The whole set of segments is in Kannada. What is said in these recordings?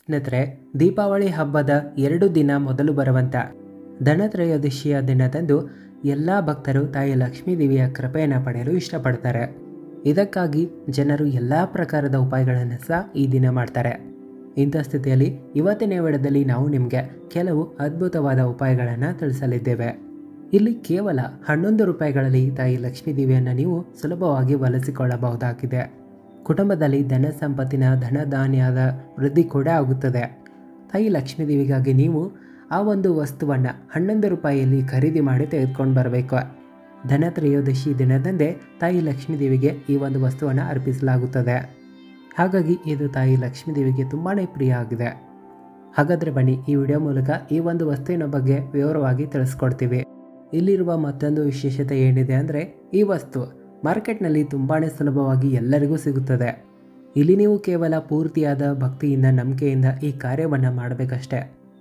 ಸ್ನೇಹಿತರೆ ದೀಪಾವಳಿ ಹಬ್ಬದ ಎರಡು ದಿನ ಮೊದಲು ಬರುವಂಥ ಧನತ್ರಯೋದಶಿಯ ದಿನದಂದು ಎಲ್ಲ ಭಕ್ತರು ತಾಯಿ ಲಕ್ಷ್ಮೀ ದೇವಿಯ ಕೃಪೆಯನ್ನು ಪಡೆಯಲು ಇಷ್ಟಪಡ್ತಾರೆ ಇದಕ್ಕಾಗಿ ಜನರು ಎಲ್ಲ ಪ್ರಕಾರದ ಉಪಾಯಗಳನ್ನು ಸಹ ಈ ದಿನ ಮಾಡ್ತಾರೆ ಇಂಥ ಸ್ಥಿತಿಯಲ್ಲಿ ಇವತ್ತಿನ ವಿಡಿಯೋದಲ್ಲಿ ನಾವು ನಿಮಗೆ ಕೆಲವು ಅದ್ಭುತವಾದ ಉಪಾಯಗಳನ್ನು ತಿಳಿಸಲಿದ್ದೇವೆ ಇಲ್ಲಿ ಕೇವಲ ಹನ್ನೊಂದು ರೂಪಾಯಿಗಳಲ್ಲಿ ತಾಯಿ ಲಕ್ಷ್ಮೀ ದೇವಿಯನ್ನು ನೀವು ಸುಲಭವಾಗಿ ಬಳಸಿಕೊಳ್ಳಬಹುದಾಗಿದೆ ಕುಟುಂಬದಲ್ಲಿ ಧನ ಸಂಪತ್ತಿನ ಧನಧಾನ್ಯದ ವೃದ್ಧಿ ಕೂಡ ಆಗುತ್ತದೆ ತಾಯಿ ಲಕ್ಷ್ಮೀ ದೇವಿಗಾಗಿ ನೀವು ಆ ಒಂದು ವಸ್ತುವನ್ನು ಹನ್ನೊಂದು ರೂಪಾಯಿಯಲ್ಲಿ ಖರೀದಿ ಮಾಡಿ ತೆಗೆದುಕೊಂಡು ಬರಬೇಕು ಧನ ತ್ರಯೋದಶಿ ದಿನದಂದೇ ತಾಯಿ ಲಕ್ಷ್ಮೀ ದೇವಿಗೆ ಈ ಒಂದು ವಸ್ತುವನ್ನು ಅರ್ಪಿಸಲಾಗುತ್ತದೆ ಹಾಗಾಗಿ ಇದು ತಾಯಿ ಲಕ್ಷ್ಮೀ ದೇವಿಗೆ ತುಂಬಾ ಪ್ರಿಯ ಆಗಿದೆ ಹಾಗಾದರೆ ಬನ್ನಿ ಈ ವಿಡಿಯೋ ಮೂಲಕ ಈ ಒಂದು ವಸ್ತುವಿನ ಬಗ್ಗೆ ವಿವರವಾಗಿ ತಿಳಿಸ್ಕೊಡ್ತೀವಿ ಇಲ್ಲಿರುವ ಮತ್ತೊಂದು ವಿಶೇಷತೆ ಏನಿದೆ ಅಂದರೆ ಈ ವಸ್ತು ಮಾರ್ಕೆಟ್ನಲ್ಲಿ ತುಂಬಾ ಸುಲಭವಾಗಿ ಎಲ್ಲರಿಗೂ ಸಿಗುತ್ತದೆ ಇಲ್ಲಿ ನೀವು ಕೇವಲ ಪೂರ್ತಿಯಾದ ಭಕ್ತಿಯಿಂದ ನಂಬಿಕೆಯಿಂದ ಈ ಕಾರ್ಯವನ್ನು ಮಾಡಬೇಕಷ್ಟೇ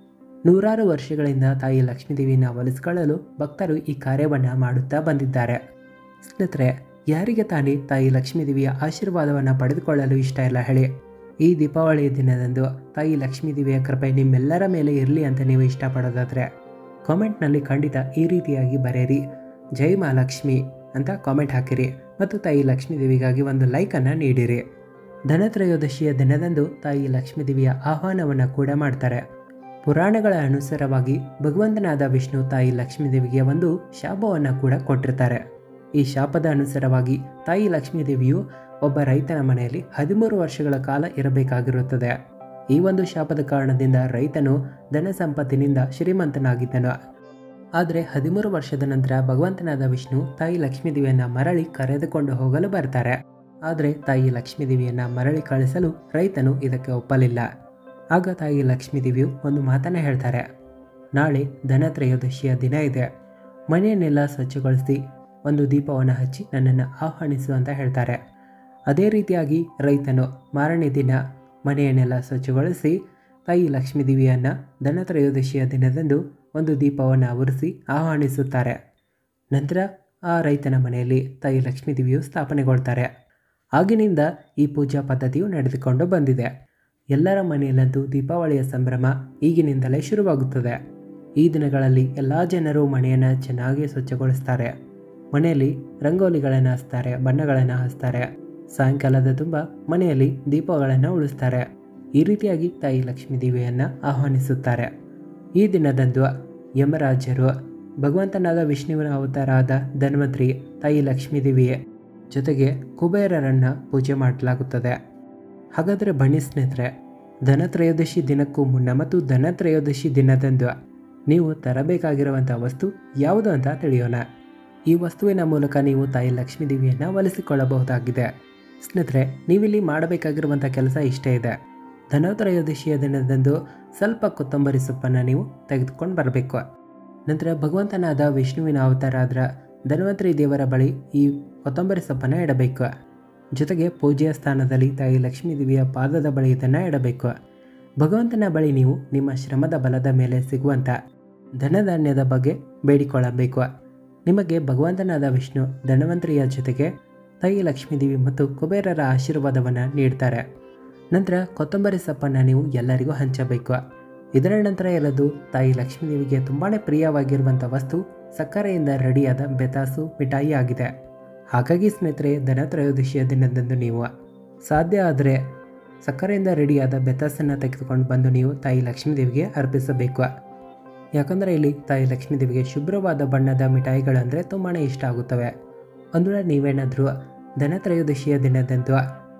ನೂರಾರು ವರ್ಷಗಳಿಂದ ತಾಯಿ ಲಕ್ಷ್ಮೀದೇವಿಯನ್ನು ಒಲಿಸಿಕೊಳ್ಳಲು ಭಕ್ತರು ಈ ಕಾರ್ಯವನ್ನು ಮಾಡುತ್ತಾ ಬಂದಿದ್ದಾರೆ ಸ್ನೇಹಿತರೆ ಯಾರಿಗೆ ತಾನೇ ತಾಯಿ ಲಕ್ಷ್ಮೀದೇವಿಯ ಆಶೀರ್ವಾದವನ್ನು ಪಡೆದುಕೊಳ್ಳಲು ಇಷ್ಟ ಇಲ್ಲ ಹೇಳಿ ಈ ದೀಪಾವಳಿ ದಿನದಂದು ತಾಯಿ ಲಕ್ಷ್ಮೀದೇವಿಯ ಕೃಪೆ ನಿಮ್ಮೆಲ್ಲರ ಮೇಲೆ ಇರಲಿ ಅಂತ ನೀವು ಇಷ್ಟಪಡೋದಾದರೆ ಕಾಮೆಂಟ್ನಲ್ಲಿ ಖಂಡಿತ ಈ ರೀತಿಯಾಗಿ ಬರೆಯಿರಿ ಜೈ ಮಹಾಲಕ್ಷ್ಮಿ ಅಂತ ಕಾಮೆಂಟ್ ಹಾಕಿರಿ ಮತ್ತು ತಾಯಿ ಲಕ್ಷ್ಮೀ ದೇವಿಗಾಗಿ ಒಂದು ಲೈಕನ್ನು ನೀಡಿರಿ ಧನತ್ರಯೋದಶಿಯ ದಿನದಂದು ತಾಯಿ ಲಕ್ಷ್ಮೀ ದೇವಿಯ ಆಹ್ವಾನವನ್ನು ಕೂಡ ಮಾಡ್ತಾರೆ ಪುರಾಣಗಳ ಅನುಸಾರವಾಗಿ ಭಗವಂತನಾದ ವಿಷ್ಣು ತಾಯಿ ಲಕ್ಷ್ಮೀ ದೇವಿಗೆ ಒಂದು ಶಾಪವನ್ನು ಕೂಡ ಕೊಟ್ಟಿರ್ತಾರೆ ಈ ಶಾಪದ ಅನುಸಾರವಾಗಿ ತಾಯಿ ಲಕ್ಷ್ಮೀ ದೇವಿಯು ಒಬ್ಬ ರೈತನ ಮನೆಯಲ್ಲಿ ಹದಿಮೂರು ವರ್ಷಗಳ ಕಾಲ ಇರಬೇಕಾಗಿರುತ್ತದೆ ಈ ಒಂದು ಶಾಪದ ಕಾರಣದಿಂದ ರೈತನು ಧನ ಸಂಪತ್ತಿನಿಂದ ಶ್ರೀಮಂತನಾಗಿದ್ದನು ಆದರೆ ಹದಿಮೂರು ವರ್ಷದ ನಂತರ ಭಗವಂತನಾದ ವಿಷ್ಣು ತಾಯಿ ಲಕ್ಷ್ಮೀ ದೇವಿಯನ್ನು ಮರಳಿ ಕರೆದುಕೊಂಡು ಹೋಗಲು ಬರ್ತಾರೆ ಆದರೆ ತಾಯಿ ಲಕ್ಷ್ಮೀ ದೇವಿಯನ್ನು ಮರಳಿ ಕಳಿಸಲು ರೈತನು ಇದಕ್ಕೆ ಒಪ್ಪಲಿಲ್ಲ ಆಗ ತಾಯಿ ಲಕ್ಷ್ಮೀ ದೇವಿಯು ಒಂದು ಮಾತನ್ನು ಹೇಳ್ತಾರೆ ನಾಳೆ ಧನತ್ರಯೋದಶಿಯ ದಿನ ಇದೆ ಮನೆಯನ್ನೆಲ್ಲ ಸ್ವಚ್ಛಗೊಳಿಸಿ ಒಂದು ದೀಪವನ್ನು ಹಚ್ಚಿ ನನ್ನನ್ನು ಆಹ್ವಾನಿಸು ಅಂತ ಹೇಳ್ತಾರೆ ಅದೇ ರೀತಿಯಾಗಿ ರೈತನು ಮಾರನೇ ದಿನ ಮನೆಯನ್ನೆಲ್ಲ ಸ್ವಚ್ಛಗೊಳಿಸಿ ತಾಯಿ ಲಕ್ಷ್ಮೀ ದೇವಿಯನ್ನು ಧನತ್ರಯೋದಶಿಯ ದಿನದಂದು ಒಂದು ದೀಪವನ್ನು ಉರಿಸಿ ಆಹ್ವಾನಿಸುತ್ತಾರೆ ನಂತರ ಆ ರೈತನ ಮನೆಯಲ್ಲಿ ತಾಯಿ ಲಕ್ಷ್ಮೀ ದೇವಿಯು ಸ್ಥಾಪನೆಗೊಳ್ತಾರೆ ಆಗಿನಿಂದ ಈ ಪೂಜಾ ಪದ್ಧತಿಯು ನಡೆದುಕೊಂಡು ಬಂದಿದೆ ಎಲ್ಲರ ಮನೆಯಲ್ಲಂತೂ ದೀಪಾವಳಿಯ ಸಂಭ್ರಮ ಈಗಿನಿಂದಲೇ ಶುರುವಾಗುತ್ತದೆ ಈ ದಿನಗಳಲ್ಲಿ ಎಲ್ಲ ಜನರು ಮನೆಯನ್ನು ಚೆನ್ನಾಗಿ ಸ್ವಚ್ಛಗೊಳಿಸ್ತಾರೆ ಮನೆಯಲ್ಲಿ ರಂಗೋಲಿಗಳನ್ನು ಹಚ್ತಾರೆ ಬಣ್ಣಗಳನ್ನು ಹಚ್ತಾರೆ ಸಾಯಂಕಾಲದ ತುಂಬ ಮನೆಯಲ್ಲಿ ದೀಪಗಳನ್ನು ಉಳಿಸ್ತಾರೆ ಈ ರೀತಿಯಾಗಿ ತಾಯಿ ಲಕ್ಷ್ಮೀ ದೇವಿಯನ್ನು ಆಹ್ವಾನಿಸುತ್ತಾರೆ ಈ ದಿನದಂದು ಯಮರಾಜರು ಭಗವಂತನಾದ ವಿಷ್ಣುವಿನ ಅವತಾರಾದ ಧನ್ವಂತ್ರಿ ತಾಯಿ ಲಕ್ಷ್ಮೀ ದೇವಿಯೇ ಜೊತೆಗೆ ಕುಬೇರರನ್ನು ಪೂಜೆ ಮಾಡಲಾಗುತ್ತದೆ ಹಾಗಾದರೆ ಬನ್ನಿ ಸ್ನೇಹಿತರೆ ಧನತ್ರಯೋದಶಿ ದಿನಕ್ಕೂ ಮುನ್ನ ಮತ್ತು ಧನತ್ರಯೋದಶಿ ದಿನದಂದು ನೀವು ತರಬೇಕಾಗಿರುವಂಥ ವಸ್ತು ಯಾವುದು ಅಂತ ತಿಳಿಯೋಣ ಈ ವಸ್ತುವಿನ ಮೂಲಕ ನೀವು ತಾಯಿ ಲಕ್ಷ್ಮೀ ದೇವಿಯನ್ನು ಒಲಿಸಿಕೊಳ್ಳಬಹುದಾಗಿದೆ ಸ್ನೇಹಿತರೆ ನೀವಿಲ್ಲಿ ಮಾಡಬೇಕಾಗಿರುವಂಥ ಕೆಲಸ ಇಷ್ಟೇ ಇದೆ ಧನತ್ರಯೋದಶಿಯ ದಿನದಂದು ಸ್ವಲ್ಪ ಕೊತ್ತಂಬರಿ ಸೊಪ್ಪನ್ನು ನೀವು ತೆಗೆದುಕೊಂಡು ಬರಬೇಕು ನಂತರ ಭಗವಂತನಾದ ವಿಷ್ಣುವಿನ ಅವತಾರ ಆದ್ರ ಧನ್ವಂತರಿ ದೇವರ ಬಳಿ ಈ ಕೊತ್ತಂಬರಿ ಸೊಪ್ಪನ್ನು ಇಡಬೇಕು ಜೊತೆಗೆ ಪೂಜೆಯ ಸ್ಥಾನದಲ್ಲಿ ತಾಯಿ ಲಕ್ಷ್ಮೀ ದೇವಿಯ ಪಾದದ ಬಳಿ ಇದನ್ನು ಇಡಬೇಕು ಭಗವಂತನ ಬಳಿ ನೀವು ನಿಮ್ಮ ಶ್ರಮದ ಬಲದ ಮೇಲೆ ಸಿಗುವಂಥ ಧನಧಾನ್ಯದ ಬಗ್ಗೆ ಬೇಡಿಕೊಳ್ಳಬೇಕು ನಿಮಗೆ ಭಗವಂತನಾದ ವಿಷ್ಣು ಧನ್ವಂತರಿಯ ಜೊತೆಗೆ ತಾಯಿ ಲಕ್ಷ್ಮೀ ದೇವಿ ಮತ್ತು ಕುಬೇರರ ಆಶೀರ್ವಾದವನ್ನು ನೀಡ್ತಾರೆ ನಂತರ ಕೊತ್ತಂಬರಿ ಸೊಪ್ಪನ್ನು ನೀವು ಎಲ್ಲರಿಗೂ ಹಂಚಬೇಕು ಇದರ ನಂತರ ಇರೋದು ತಾಯಿ ಲಕ್ಷ್ಮೀ ದೇವಿಗೆ ತುಂಬಾ ಪ್ರಿಯವಾಗಿರುವಂಥ ವಸ್ತು ಸಕ್ಕರೆಯಿಂದ ರೆಡಿಯಾದ ಬೆತಾಸು ಮಿಠಾಯಿ ಆಗಿದೆ ಹಾಗಾಗಿ ಸ್ನೇಹಿತರೆ ಧನತ್ರಯೋದಶಿಯ ದಿನದಂದು ನೀವು ಸಾಧ್ಯ ಆದರೆ ಸಕ್ಕರೆಯಿಂದ ರೆಡಿಯಾದ ಬೆತಾಸನ್ನು ತೆಗೆದುಕೊಂಡು ಬಂದು ನೀವು ತಾಯಿ ಲಕ್ಷ್ಮೀ ದೇವಿಗೆ ಅರ್ಪಿಸಬೇಕು ಯಾಕಂದರೆ ಇಲ್ಲಿ ತಾಯಿ ಲಕ್ಷ್ಮೀ ದೇವಿಗೆ ಶುಭ್ರವಾದ ಬಣ್ಣದ ಮಿಠಾಯಿಗಳು ಅಂದರೆ ತುಂಬಾ ಇಷ್ಟ ಆಗುತ್ತವೆ ಒಂದು ವೇಳೆ ನೀವೇನಾದರೂ ಧನತ್ರಯೋದಶಿಯ ದಿನದಂದು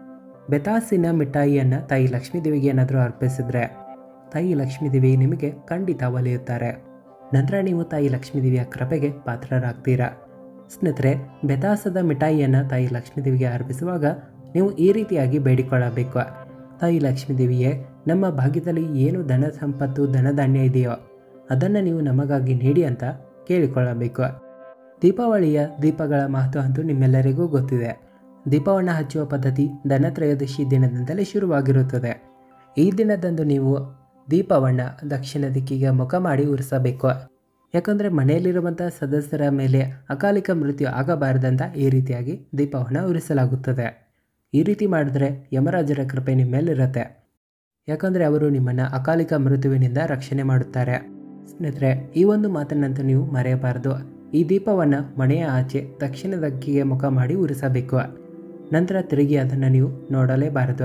ಬೆತಾಸಿನ ಮಿಠಾಯಿಯನ್ನು ತಾಯಿ ಲಕ್ಷ್ಮೀ ದೇವಿಗೆ ಏನಾದರೂ ಅರ್ಪಿಸಿದ್ರೆ ತಾಯಿ ಲಕ್ಷ್ಮೀ ದೇವಿ ನಿಮಗೆ ಖಂಡಿತ ಒಲಿಯುತ್ತಾರೆ ನಂತರ ನೀವು ತಾಯಿ ಲಕ್ಷ್ಮೀ ದೇವಿಯ ಕೃಪೆಗೆ ಪಾತ್ರರಾಗ್ತೀರಾ ಸ್ನೇಹಿತರೆ ಬೆತಾಸದ ಮಿಠಾಯಿಯನ್ನು ತಾಯಿ ಲಕ್ಷ್ಮೀ ದೇವಿಗೆ ಅರ್ಪಿಸುವಾಗ ನೀವು ಈ ರೀತಿಯಾಗಿ ಬೇಡಿಕೊಳ್ಳಬೇಕು ತಾಯಿ ಲಕ್ಷ್ಮೀ ದೇವಿಯೇ ನಮ್ಮ ಭಾಗ್ಯದಲ್ಲಿ ಏನು ಧನ ಸಂಪತ್ತು ಧನಧಾನ್ಯ ಇದೆಯೋ ಅದನ್ನು ನೀವು ನಮಗಾಗಿ ನೀಡಿ ಅಂತ ಕೇಳಿಕೊಳ್ಳಬೇಕು ದೀಪಾವಳಿಯ ದೀಪಗಳ ಮಹತ್ವ ಅಂತೂ ನಿಮ್ಮೆಲ್ಲರಿಗೂ ಗೊತ್ತಿದೆ ದೀಪವನ್ನು ಹಚ್ಚುವ ಪದ್ಧತಿ ಧನತ್ರಯೋದಶಿ ದಿನದಿಂದಲೇ ಶುರುವಾಗಿರುತ್ತದೆ ಈ ದಿನದಂದು ನೀವು ದೀಪವನ್ನು ದಕ್ಷಿಣ ದಿಕ್ಕಿಗೆ ಮುಖ ಮಾಡಿ ಉರಿಸಬೇಕು ಯಾಕಂದರೆ ಮನೆಯಲ್ಲಿರುವಂಥ ಸದಸ್ಯರ ಮೇಲೆ ಅಕಾಲಿಕ ಮೃತ್ಯು ಆಗಬಾರದಂತ ಈ ರೀತಿಯಾಗಿ ದೀಪವನ್ನು ಉರಿಸಲಾಗುತ್ತದೆ ಈ ರೀತಿ ಮಾಡಿದ್ರೆ ಯಮರಾಜರ ಕೃಪೆ ನಿಮ್ಮ ಮೇಲಿರುತ್ತೆ ಯಾಕಂದರೆ ಅವರು ನಿಮ್ಮನ್ನು ಅಕಾಲಿಕ ಮೃತ್ಯುವಿನಿಂದ ರಕ್ಷಣೆ ಮಾಡುತ್ತಾರೆ ಸ್ನೇಹಿತರೆ ಈ ಒಂದು ಮಾತನ್ನಂತೂ ನೀವು ಮರೆಯಬಾರದು ಈ ದೀಪವನ್ನು ಮನೆಯ ಆಚೆ ದಕ್ಷಿಣ ದಿಕ್ಕಿಗೆ ಮುಖ ಮಾಡಿ ಉರಿಸಬೇಕು ನಂತರ ತಿರುಗಿ ಅದನ್ನು ನೀವು ನೋಡಲೇಬಾರದು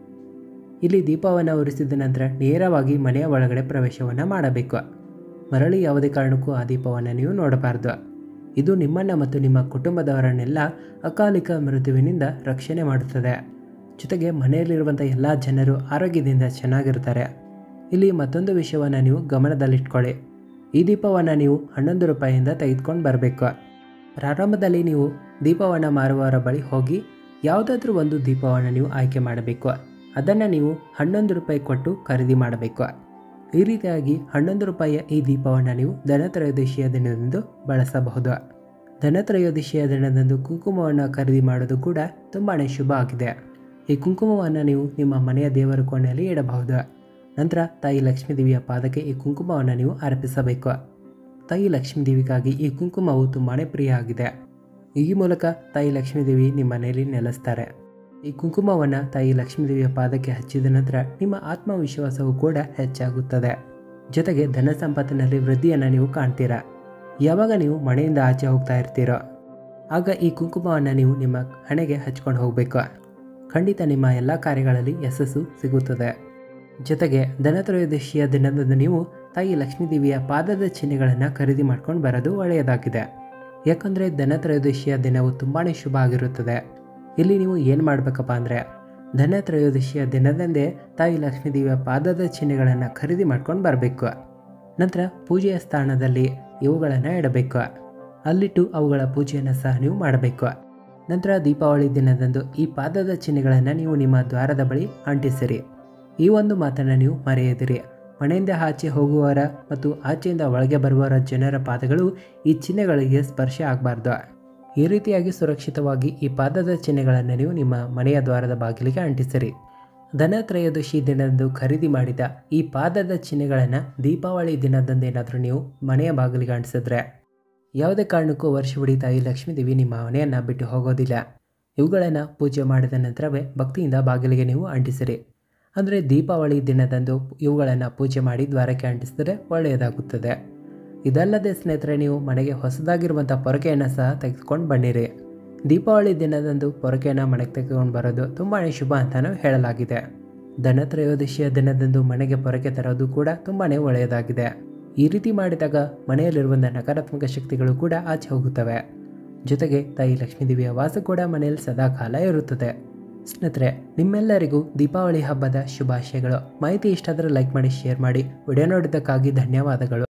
ಇಲ್ಲಿ ದೀಪವನ್ನು ಉರಿಸಿದ ನಂತರ ನೇರವಾಗಿ ಮನೆಯ ಒಳಗಡೆ ಪ್ರವೇಶವನ್ನು ಮಾಡಬೇಕು ಮರಳಿ ಯಾವುದೇ ಕಾರಣಕ್ಕೂ ಆ ದೀಪವನ್ನು ನೀವು ನೋಡಬಾರದು ಇದು ನಿಮ್ಮನ್ನು ಮತ್ತು ನಿಮ್ಮ ಕುಟುಂಬದವರನ್ನೆಲ್ಲ ಅಕಾಲಿಕ ಮೃತ್ಯುವಿನಿಂದ ರಕ್ಷಣೆ ಮಾಡುತ್ತದೆ ಜೊತೆಗೆ ಮನೆಯಲ್ಲಿರುವಂಥ ಎಲ್ಲ ಜನರು ಆರೋಗ್ಯದಿಂದ ಚೆನ್ನಾಗಿರ್ತಾರೆ ಇಲ್ಲಿ ಮತ್ತೊಂದು ವಿಷಯವನ್ನು ನೀವು ಗಮನದಲ್ಲಿಟ್ಕೊಳ್ಳಿ ಈ ದೀಪವನ್ನು ನೀವು ಹನ್ನೊಂದು ರೂಪಾಯಿಯಿಂದ ತೆಗೆದುಕೊಂಡು ಬರಬೇಕು ಪ್ರಾರಂಭದಲ್ಲಿ ನೀವು ದೀಪವನ್ನು ಮಾರುವವರ ಬಳಿ ಹೋಗಿ ಯಾವುದಾದ್ರೂ ಒಂದು ದೀಪವನ್ನು ನೀವು ಆಯ್ಕೆ ಮಾಡಬೇಕು ಅದನ್ನು ನೀವು ಹನ್ನೊಂದು ರೂಪಾಯಿ ಕೊಟ್ಟು ಖರೀದಿ ಮಾಡಬೇಕು ಈ ರೀತಿಯಾಗಿ ಹನ್ನೊಂದು ರೂಪಾಯಿಯ ಈ ದೀಪವನ್ನು ನೀವು ಧನತ್ರಯೋದಶಿಯ ದಿನದಂದು ಬಳಸಬಹುದು ಧನತ್ರಯೋದಶಿಯ ದಿನದಂದು ಕುಂಕುಮವನ್ನು ಖರೀದಿ ಮಾಡೋದು ಕೂಡ ತುಂಬಾ ಶುಭ ಆಗಿದೆ ಈ ಕುಂಕುಮವನ್ನು ನೀವು ನಿಮ್ಮ ಮನೆಯ ದೇವರ ಕೋಣೆಯಲ್ಲಿ ಇಡಬಹುದು ನಂತರ ತಾಯಿ ಲಕ್ಷ್ಮೀ ದೇವಿಯ ಪಾದಕ್ಕೆ ಈ ಕುಂಕುಮವನ್ನು ನೀವು ಅರ್ಪಿಸಬೇಕು ತಾಯಿ ಲಕ್ಷ್ಮೀ ದೇವಿಗಾಗಿ ಈ ಕುಂಕುಮವು ತುಂಬಾ ಪ್ರಿಯ ಆಗಿದೆ ಈ ಮೂಲಕ ತಾಯಿ ಲಕ್ಷ್ಮೀ ದೇವಿ ನಿಮ್ಮ ಮನೆಯಲ್ಲಿ ನೆಲೆಸ್ತಾರೆ ಈ ಕುಂಕುಮವನ್ನು ತಾಯಿ ಲಕ್ಷ್ಮೀ ದೇವಿಯ ಪಾದಕ್ಕೆ ಹಚ್ಚಿದ ನಂತರ ನಿಮ್ಮ ಆತ್ಮವಿಶ್ವಾಸವು ಕೂಡ ಹೆಚ್ಚಾಗುತ್ತದೆ ಜೊತೆಗೆ ಧನ ಸಂಪತ್ತಿನಲ್ಲಿ ವೃದ್ಧಿಯನ್ನು ನೀವು ಕಾಣ್ತೀರಾ ಯಾವಾಗ ನೀವು ಮನೆಯಿಂದ ಆಚೆ ಹೋಗ್ತಾ ಇರ್ತೀರೋ ಆಗ ಈ ಕುಂಕುಮವನ್ನು ನೀವು ನಿಮ್ಮ ಹಣೆಗೆ ಹಚ್ಕೊಂಡು ಹೋಗಬೇಕು ಖಂಡಿತ ನಿಮ್ಮ ಎಲ್ಲ ಕಾರ್ಯಗಳಲ್ಲಿ ಯಶಸ್ಸು ಸಿಗುತ್ತದೆ ಜೊತೆಗೆ ಧನತ್ರಯೋದಶಿಯ ದಿನದಂದು ನೀವು ತಾಯಿ ಲಕ್ಷ್ಮೀ ದೇವಿಯ ಪಾದದ ಚಿಹ್ನೆಗಳನ್ನು ಖರೀದಿ ಮಾಡ್ಕೊಂಡು ಬರೋದು ಒಳ್ಳೆಯದಾಗಿದೆ ಯಾಕಂದರೆ ಧನತ್ರಯೋದಶಿಯ ದಿನವು ತುಂಬಾ ಶುಭ ಆಗಿರುತ್ತದೆ ಇಲ್ಲಿ ನೀವು ಏನು ಮಾಡಬೇಕಪ್ಪ ಅಂದರೆ ಧನತ್ರಯೋದಶಿಯ ದಿನದಂದೇ ತಾಯಿ ಲಕ್ಷ್ಮೀ ದೇವಿಯ ಪಾದದ ಚಿಹ್ನೆಗಳನ್ನು ಖರೀದಿ ಮಾಡ್ಕೊಂಡು ಬರಬೇಕು ನಂತರ ಪೂಜೆಯ ಸ್ಥಾನದಲ್ಲಿ ಇವುಗಳನ್ನು ಇಡಬೇಕು ಅಲ್ಲಿಟ್ಟು ಅವುಗಳ ಪೂಜೆಯನ್ನು ಸಹ ನೀವು ಮಾಡಬೇಕು ನಂತರ ದೀಪಾವಳಿ ದಿನದಂದು ಈ ಪಾದದ ಚಿಹ್ನೆಗಳನ್ನು ನೀವು ನಿಮ್ಮ ದ್ವಾರದ ಬಳಿ ಅಂಟಿಸಿರಿ ಈ ಒಂದು ಮಾತನ್ನು ನೀವು ಮರೆಯದಿರಿ ಮನೆಯಿಂದ ಆಚೆ ಹೋಗುವವರ ಮತ್ತು ಆಚೆಯಿಂದ ಒಳಗೆ ಬರುವವರ ಜನರ ಪಾದಗಳು ಈ ಚಿಹ್ನೆಗಳಿಗೆ ಸ್ಪರ್ಶ ಆಗಬಾರ್ದು ಈ ರೀತಿಯಾಗಿ ಸುರಕ್ಷಿತವಾಗಿ ಈ ಪಾದದ ಚಿಹ್ನೆಗಳನ್ನು ನೀವು ನಿಮ್ಮ ಮನೆಯ ದ್ವಾರದ ಬಾಗಿಲಿಗೆ ಅಂಟಿಸಿರಿ ಧನತ್ರಯೋದಶಿ ದಿನದಂದು ಖರೀದಿ ಮಾಡಿದ ಈ ಪಾದದ ಚಿಹ್ನೆಗಳನ್ನು ದೀಪಾವಳಿ ದಿನದಂದು ಏನಾದರೂ ನೀವು ಮನೆಯ ಬಾಗಿಲಿಗೆ ಅಂಟಿಸಿದ್ರೆ ಯಾವುದೇ ಕಾರಣಕ್ಕೂ ವರ್ಷವಿಡೀ ತಾಯಿ ಲಕ್ಷ್ಮೀ ದೇವಿ ನಿಮ್ಮ ಮನೆಯನ್ನು ಬಿಟ್ಟು ಹೋಗೋದಿಲ್ಲ ಇವುಗಳನ್ನು ಪೂಜೆ ಮಾಡಿದ ನಂತರವೇ ಭಕ್ತಿಯಿಂದ ಬಾಗಿಲಿಗೆ ನೀವು ಅಂಟಿಸಿರಿ ಅಂದರೆ ದೀಪಾವಳಿ ದಿನದಂದು ಇವುಗಳನ್ನು ಪೂಜೆ ಮಾಡಿ ದ್ವಾರಕ್ಕೆ ಅಂಟಿಸಿದರೆ ಒಳ್ಳೆಯದಾಗುತ್ತದೆ ಇದಲ್ಲದೆ ಸ್ನೇಹಿತರೆ ನೀವು ಮನೆಗೆ ಹೊಸದಾಗಿರುವಂಥ ಪೊರಕೆಯನ್ನು ಸಹ ತೆಗೆದುಕೊಂಡು ಬನ್ನಿರಿ ದೀಪಾವಳಿ ದಿನದಂದು ಪೊರಕೆಯನ್ನು ಮನೆಗೆ ತೆಗೆದುಕೊಂಡು ಬರೋದು ತುಂಬಾ ಶುಭ ಅಂತಲೂ ಹೇಳಲಾಗಿದೆ ಧನತ್ರಯೋದಶಿಯ ದಿನದಂದು ಮನೆಗೆ ಪೊರಕೆ ತರೋದು ಕೂಡ ತುಂಬಾ ಒಳ್ಳೆಯದಾಗಿದೆ ಈ ರೀತಿ ಮಾಡಿದಾಗ ಮನೆಯಲ್ಲಿರುವಂಥ ನಕಾರಾತ್ಮಕ ಶಕ್ತಿಗಳು ಕೂಡ ಆಚೆ ಹೋಗುತ್ತವೆ ಜೊತೆಗೆ ತಾಯಿ ಲಕ್ಷ್ಮೀದೇವಿಯ ವಾಸ ಕೂಡ ಮನೆಯಲ್ಲಿ ಸದಾ ಕಾಲ ಇರುತ್ತದೆ ಸ್ನೇಹಿತರೆ ನಿಮ್ಮೆಲ್ಲರಿಗೂ ದೀಪಾವಳಿ ಹಬ್ಬದ ಶುಭಾಶಯಗಳು ಮಾಹಿತಿ ಇಷ್ಟ ಆದರೆ ಲೈಕ್ ಮಾಡಿ ಶೇರ್ ಮಾಡಿ ವಿಡಿಯೋ ನೋಡಿದ್ದಕ್ಕಾಗಿ ಧನ್ಯವಾದಗಳು